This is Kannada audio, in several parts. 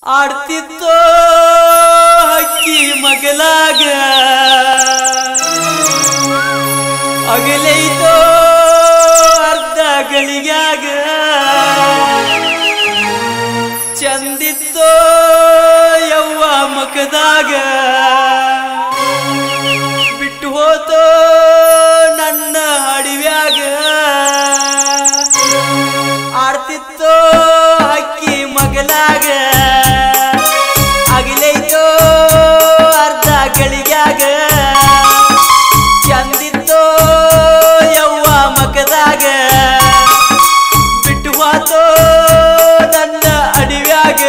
ಆಡ್ತಿತ್ತೋ ಹಕ್ಕಿ ಮಗಲಾಗ ಅಗಲೈತೋ ಅರ್ಧ ಗಳಿಗ್ಯಾಗ ಚಂದಿತ್ತೋ ಯವ್ವ ಮಕದಾಗ ಬಿಟ್ಟು ಹೋತೋ ನನ್ನ ಅಡಿವ್ಯಾಗ ಆಡ್ತಿತ್ತೋ ಹಕ್ಕಿ ಮಗಲಾಗ ಅಗಿಲೈತೋ ಅರ್ಧ ಗಳಿಗ್ಯಾಗ ಚಂದಿತ್ತೋ ಯವ್ವ ಮಕದಾಗ ಬಿಟ್ಟು ಹೋತೋ ನನ್ನ ಅಡಿವ್ಯಾಗ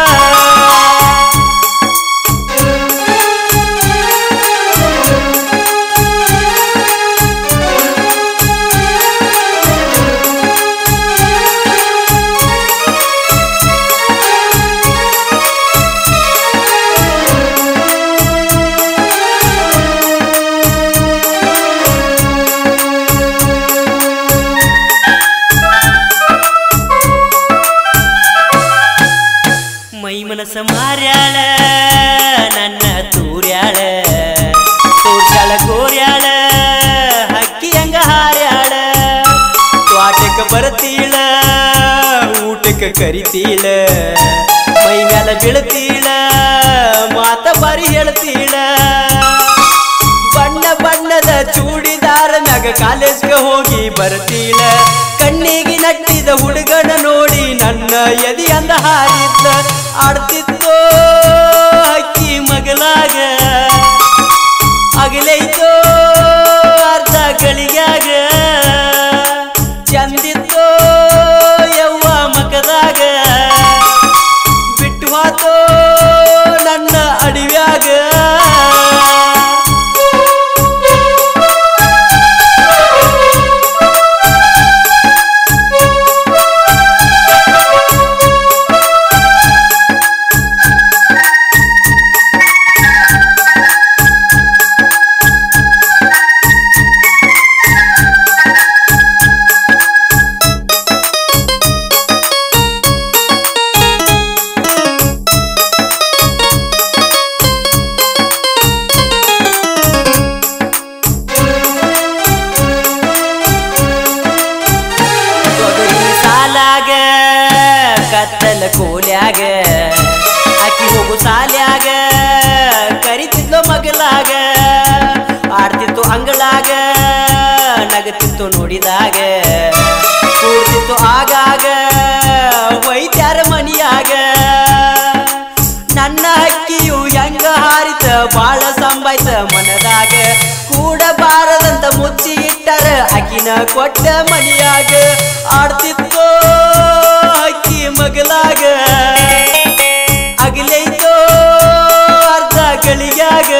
ಮೈ ಮನಸ ಮಾರ್ಯಾಳ ನನ್ನ ತೂರ್ಯಾಳ ತೋರ್ಸ್ಯಾಳ ಗೋರ್ಯಾಳ ಹಕ್ಕಿ ಹಂಗ ಹಾರ್ಯಾಳ ತ್ವಾಟಕ್ಕೆ ಬರತೀಳ ಊಟಕ್ಕೆ ಕರಿತೀಳ ಮೈ ಮ್ಯಾಲ ಬೀಳ್ತೀಳ ಮಾತ ಬಾರಿ ಹೇಳ್ತೀಳ ಬಣ್ಣ ಬಣ್ಣದ ಚೂಡಿದಾರ ಮ್ಯಾಗ ಕಾಲೇಜ್ಗೆ ಹೋಗಿ ಬರ್ತೀಳ ಕಣ್ಣಿಗೆ ನಟ್ಟಿದ ಹುಡುಗನ ನೋಡಿ ನನ್ನ ಎದಿ ಅಂದ ಹಾರಿದ್ದ ಆಡ್ತಿತ್ತೋ ಹಕ್ಕಿ ಮಗಲಾಗ ಅಗಲೈತೋ ಅರ್ಧ ಗಳಿಗ್ಯಾಗ ಚಂದಿತ್ತೋ ಯವ್ವ ಮಕದಾಗ ಬಿಟ್ಟು ಹೋತೋ ನನ್ನ ಅಡಿವ್ಯಾಗ ತೊಗರಿ ಸಾಲಾಗ ಕತ್ತಲ ಕೋಲ್ಯಾಗ ಅಕ್ಕಿ ಹೋಗು ಸಾಲ್ಯಾಗ ಕರಿತಿದ್ಲು ಮಗಲಾಗ ಆಡ್ತಿತ್ತು ಅಂಗಳಾಗ ನಗತಿತ್ತು ನೋಡಿದಾಗ ಕೂಡ್ತಿತ್ತು ಆಗಾಗ ವೈದ್ಯರ ಮನಿಯಾಗ ನನ್ನ ಹಕ್ಕಿಯು ಹೆಂಗ ಹಾರಿತ ಬಾಳ ಸಂಬಾಯ್ತ ಮನದಾಗ ಕೂಡಬಾರದಂತ ಮುಚ್ಚಿ ಇಟ್ಟರ ಅಕಿನ ಕೊಟ್ಟ ಮನಿಯಾಗ ಆಡ್ತಿತ್ತೋ ಹಕ್ಕಿ ಮಗಲಾಗ ಅಗಲೈತೋ ಅರ್ಧ ಗಳಿಗ್ಯಾಗ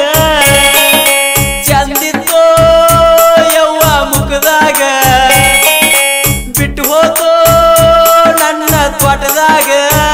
ಚಂದಿತ್ತೋ ಯವ್ವ ಮುಖದಾಗ ಬಿಟ್ಟು ಹೋತೋ ನನ್ನ ತ್ವಾಟದಾಗ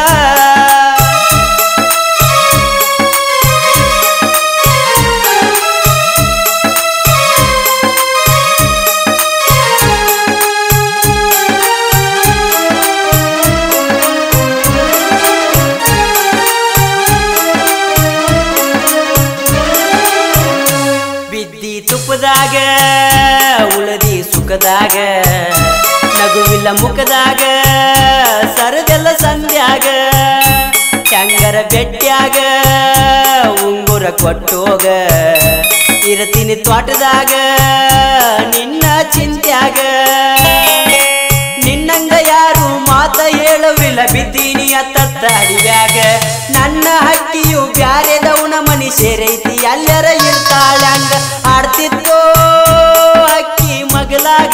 ಬಿದ್ದಿ ತುಪ್ಪದಾಗ ಉಳದಿ ಸುಖದಾಗ ನಗುವಿಲ್ಲ ಮುಖದಾಗ ಸರದೆಲ್ಲ ಸಂಧ್ಯಾಗ ಹೆಂಗರ ಬೆಟ್ಟ್ಯಾಗ ಉಂಗುರ ಕೊಟ್ಟೋಗ ಇರತೀನಿ ತ್ವಾಟದಾಗ ನಿನ್ನ ಚಿಂತ್ಯಾಗ ನಿನ್ನಂಗ ಯಾರು ಮಾತ ಹೇಳುವಿಲ್ಲ ಬಿದ್ದೀನಿ ಅತ್ತತ್ತ ಅಡಿವ್ಯಾಗ ನನ್ನ ಹಕ್ಕಿಯು ಬ್ಯಾರೆದವನ ಮನಿ ಸೇರೈತಿ ಎಲ್ಲರ ಇರ್ತಾಳಂಗ ಆಡ್ತಿತ್ತೋ ಹಕ್ಕಿ ಮಗಲಾಗ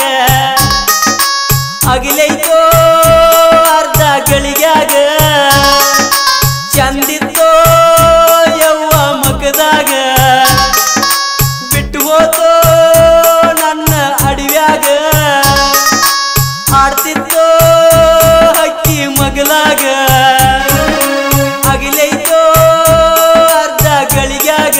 ಅಗಿಲೈತೋ ಅರ್ಧ ಗಳಿಗ್ಯಾಗ ಚಂದಿತ್ತೋ ಯವ್ವ ಮಗದಾಗ ಬಿಟ್ಟು ಹೋತೋ ನನ್ನ ಅಡಿವ್ಯಾಗ ಆಡ್ತಿತ್ತೋ ಹಕ್ಕಿ ಮಗಲಾಗ ಅಗಿಲೈತೋ ಅರ್ಧ ಗಳಿಗ್ಯಾಗ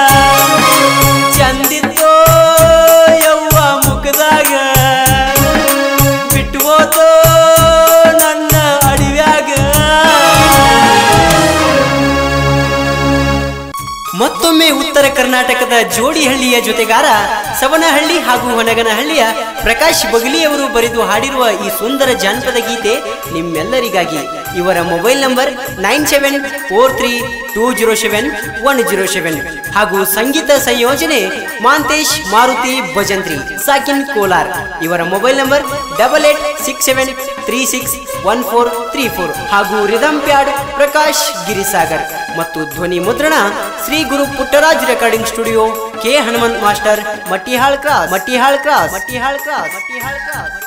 ಚಂದಿತ್ತೋ ಯವ್ವ ಮುಖದಾಗ ಬಿಟ್ಟು ಹೋತೋ ಮತ್ತೊಮ್ಮೆ ಉತ್ತರ ಕರ್ನಾಟಕದ ಜೋಡಿಹಳ್ಳಿಯ ಜೊತೆಗಾರ ಸವನಹಳ್ಳಿ ಹಾಗೂ ಹೊನಗನಹಳ್ಳಿಯ ಪ್ರಕಾಶ್ ಬಗಲಿಯವರು ಬರೆದು ಹಾಡಿರುವ ಈ ಸುಂದರ ಜಾನಪದ ಗೀತೆ ನಿಮ್ಮೆಲ್ಲರಿಗಾಗಿ ಇವರ mobile number nine seven four three two zero seven one zero seven ಹಾಗೂ ಸಂಗೀತ ಸಂಯೋಜನೆ ಮಾಂತೇಶ್ ಮಾರುತಿ ಭಜಂತ್ರಿ ಸಾಕಿನ್ ಕೋಲಾರ್ ಇವರ mobile number double eight six seven three six one four three four ಹಾಗೂ ರಿದಮ್ ಪ್ಯಾಡ್ ಪ್ರಕಾಶ್ ಗಿರಿಸಾಗರ್ ಮತ್ತು ಧ್ವನಿ ಮುದ್ರಣ Shri Guru Puttaraj recording studio K Hanumant master Mattihal cross Mattihal cross Mattihal cross Mattihal cross